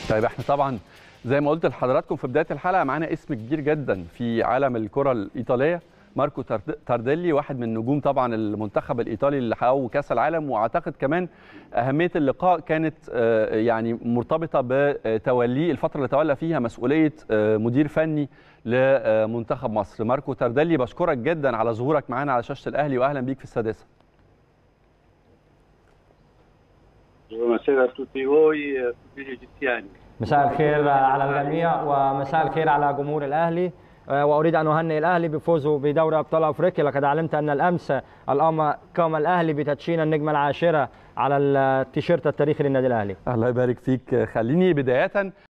طيب احنا طبعا زي ما قلت لحضراتكم في بدايه الحلقه معانا اسم كبير جدا في عالم الكره الايطاليه ماركو تارد- تارديلي واحد من نجوم طبعا المنتخب الايطالي اللي حققوا كاس العالم واعتقد كمان اهميه اللقاء كانت آه، يعني مرتبطه بتوليه الفتره اللي تولى فيها مسؤوليه آه، مدير فني لمنتخب مصر ماركو تارديلي بشكرك جدا على ظهورك معانا على شاشه الاهلي واهلا بيك في السادسه Buonasera a tutti voi e a tutti gli egiziani. مساء الخير على الجميع ومساء الخير على جمهور الاهلي واريد ان اهنئ الاهلي بفوزه بدوري ابطال افريقيا لقد علمت ان الامس القام قام الاهلي بتدشين النجمه العاشره على التيشيرت التاريخي للنادي الاهلي الله يبارك فيك خليني بدايه